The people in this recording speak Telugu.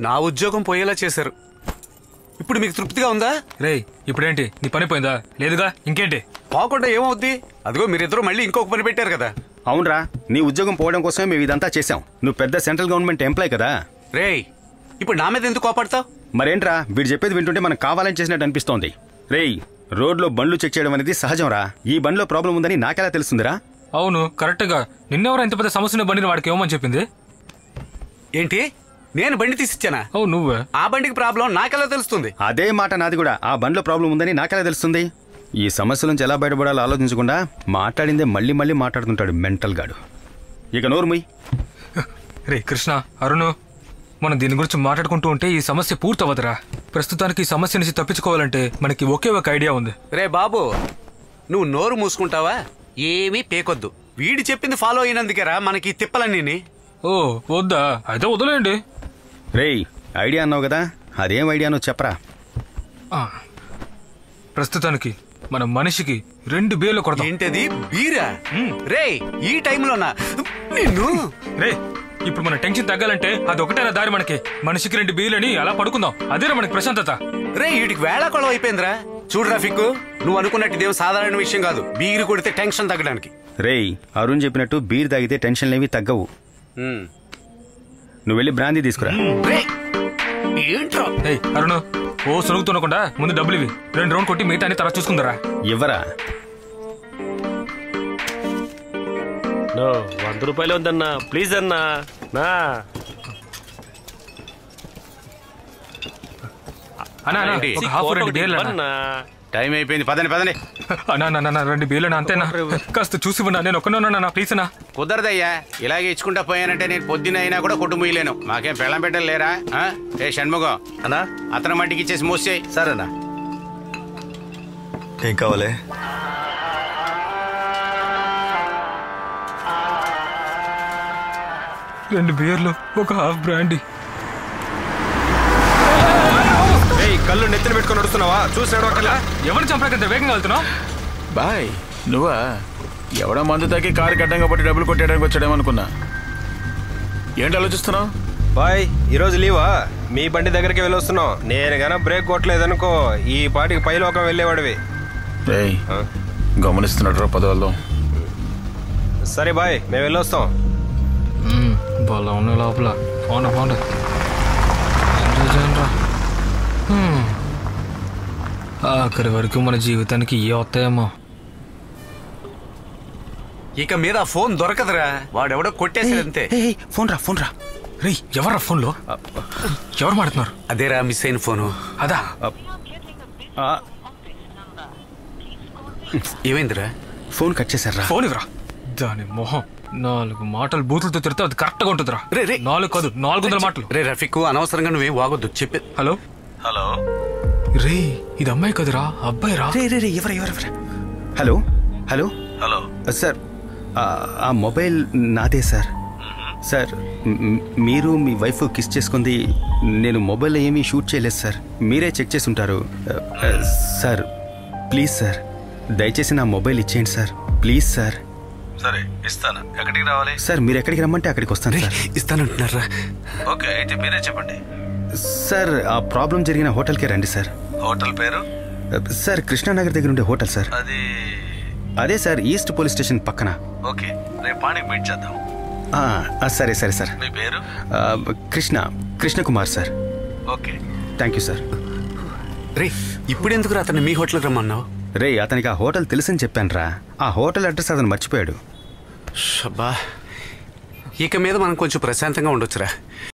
నా ఉద్యోగం పోయేలా చేశారు ఇప్పుడు మీకు తృప్తిగా ఉందా రేయ్ ఇప్పుడేంటి నీ పని పోయిందా లేదుగా ఇంకేంటి పోకుండా ఏమవుద్ది అదిగో మీరిద్దరూ మళ్ళీ ఇంకొక పని పెట్టారు కదా అవునరా నీ ఉద్యోగం పోవడం కోసమే మేము ఇదంతా చేశాం నువ్వు పెద్ద సెంట్రల్ గవర్నమెంట్ ఎంప్లాయ్ కదా రేయ్ ఇప్పుడు నా మీద ఎందుకు కోపడతావు మరేంట్రా వీడు చెప్పేది వింటుంటే మనం కావాలని చేసినట్టు అనిపిస్తోంది రేయ్ రోడ్లో బండ్లు చెక్ చేయడం అనేది సహజంరా ఈ బండిలో ప్రాబ్లం ఉందని నాకెలా తెలుస్తుందిరా అవును కరెక్ట్ గా నిన్నెవరు ఇంత పెద్ద సమస్యను బండిని వాడికి ఏమని చెప్పింది ఏంటి నేను బండి తీసిచ్చానా అవు నువ్వే ఆ బండికి ప్రాబ్లం నాకెలా తెలుస్తుంది అదే మాట నాది కూడా ఆ బండిలో ప్రాబ్లం ఉందని నాకెలా తెలుస్తుంది ఈ సమస్య నుంచి ఎలా బయటపడాలో ఆలోచించకుండా మాట్లాడిందే మళ్ళీ మళ్ళీ మాట్లాడుతుంటాడు మెంటల్ గాడు ఇక నోరు ముయ్ రే కృష్ణ అరుణ్ మనం దీని గురించి మాట్లాడుకుంటూ ఉంటే ఈ సమస్య పూర్తవదురా ప్రస్తుతానికి ఈ సమస్య నుంచి తప్పించుకోవాలంటే మనకి ఒకే ఒక ఐడియా ఉంది రే బాబు నువ్వు నోరు మూసుకుంటావా ఏమీ పేకొద్దు వీడి చెప్పింది ఫాలో అయినందుకేరా మనకి ఈ తిప్పలన్నీ ఓ వద్దా అయితే వదిలేయండి రేయ్ ఐడియా అన్నావు కదా అదేం ఐడియానో చెప్పరా ఆ. ప్రస్తుతానికి మన మనిషికి రెండు బేలు కొడతాం ఏంటది బీరా రే ఈ టైంలోనా నిన్ను రే ఇప్పుడు మన టెన్షన్ తగ్గాలంటే అది ఒకటేనా దారి మనకి మనిషికి రెండు బీలని అలా పడుకుందాం అదేరా మనకి ప్రశాంతత రే వీడికి వేళాకొళం అయిపోయిందిరా చూడు రాఫిక్ నువ్వు అనుకున్నట్టు ఇదేం సాధారణ విషయం కాదు బీరు కొడితే టెన్షన్ తగ్గడానికి రేయ్ అరుణ్ చెప్పినట్టు బీర్ తాగితే టెన్షన్లేవి తగ్గవు ఉమ్. నువ్వు వెళ్ళి బ్రాందీ తీసుకురా రే ఏంట్రా ఏయ్ అరుణ్ ఓ సొరుగుతున్నకుండా ముందు డబ్బులు ఇవి రెండు రౌండ్ కొట్టి మిగతా తర్వాత చూసుకుందరా ఇవ్వరా నో వంద రూపాయలు ఉందన్నా ప్లీజ్ అన్నా నా అన్నా అన్నా, ఏంటి? ఒక హాఫ్ రెండు బీర్లు అన్నా. అన్నా టైం అయిపోయింది పదండి పదండి అన్నా అన్నా, అన్నా రెండు బీర్లు అన్నా, అంతేనా కాస్త చూసి ఇవ్వనా నేను ఒక్కనే ప్లీజ్ అన్నా కుదరదయ్యా ఇలాగే ఇచ్చుకుంటా పోయానంటే నేను పొద్దున అయినా కూడా కొట్టు ముయ్యలేను మాకేం పెళ్ళం పెట్టలు లేరా ఆ? ఏ షణ్ముఖం అన్నా అతని మట్టికి ఇచ్చేసి మోసేయి సరేనా ఏం కావాలి రెండు బీర్లు ఒక హాఫ్ బ్రాండీ ఏయ్ కళ్ళు నెత్తిన పెట్టుకొని నడుస్తున్నావా చూసినాడు అక్కడ ఎవరిని చంపలేకంత వేగంగా వెళ్తున్నావు బాయ్ నువ్వా ఎవడో మందు తాకి కారు గడ్డంగా పట్టి డబ్బులు కొట్టేయడానికి వచ్చాడేమనుకున్నా ఏంటి ఆలోచిస్తున్నావు బాయ్ ఈరోజు లీవా మీ బండి దగ్గరికి వెళ్ళొస్తున్నాం నేను గన బ్రేక్ కొట్టలేదనుకో ఈ పాటికి పైలోకం వెళ్ళేవాడివి రేయ్ గమనిస్తున్నాడు రా పదవాళ్ళు సరే బాయ్ మేము వెళ్ళొస్తాం వాళ్ళ ఉన్న లోపల ఫోన్ ఫోన్ ఆఖరి వరకు మన జీవితానికి ఏ వస్తాయేమో ఇక మీద ఆ ఫోన్ దొరకదురా వాడెవడో కొట్టేసాడంతే ఫోన్ రా ఫోన్ రా రేయ్ ఎవర్రా ఫోన్లో ఎవరు మాడుతున్నారు అదేరా మిస్ అయిన ఫోను అదా ఆ, ఏమైందిరా ఫోన్ కట్ చేశారా ఫోన్ ఇవ్వరా దాని మొహం నాలుగు మాటలు బూతులతో తిరితే అది కరెక్ట్ గా ఉంటుందిరా రే, రే. నాలుగు కాదు నాలుగు వందల మాటలు రే రఫిక్ అనవసరంగా నువ్వేం వాగొద్దు చెప్పే హలో హలో రే ఇది అమ్మాయి కదురా అబ్బాయి రా రే రే రే ఎవరు ఎవరు ఎవరు హలో హలో హలో సార్ ఆ, ఆ మొబైల్ నాదే సార్ సార్ మ్- మీరు మీ వైఫ్ కిస్ చేసుకుంది నేను మొబైల్లో ఏమీ షూట్ చేయలేదు సార్ మీరే చెక్ చేసి ఉంటారు ఆ, ఆ, సార్ ప్లీజ్ సార్ దయచేసి నా మొబైల్ ఇచ్చేయండి సార్ ప్లీజ్ సార్ సరే ఇస్తాను ఎక్కడికి రావాలి సార్ మీరు ఎక్కడికి రమ్మంటే అక్కడికి వస్తాను సార్ ఇస్తానంటున్నారా ఓకే అయితే మీరే చెప్పండి సార్ ఆ ప్రాబ్లం జరిగిన హోటల్కే రండి సార్ హోటల్ పేరు సార్ కృష్ణానగర్ దగ్గర ఉండే హోటల్ సార్ అది అదే సార్ ఈస్ట్ పోలీస్ స్టేషన్ పక్కన ఓకే రేపు మార్నింగ్ మీట్ చేద్దాం ఆ, ఆ, సరే సరే సార్ మీ పేరు ఆ, Krishna Krishnakumar sir okay thank you sir రే ఇప్పుడు ఎందుకు అతన్ని మీ హోటల్కి రమ్మన్నావు రే అతనికి ఆ హోటల్ తెలుసని చెప్పాను రా ఆ హోటల్ అడ్రస్ అతను మర్చిపోయాడు షబ్బా ఇక మీద మనం కొంచెం ప్రశాంతంగా ఉండొచ్చురా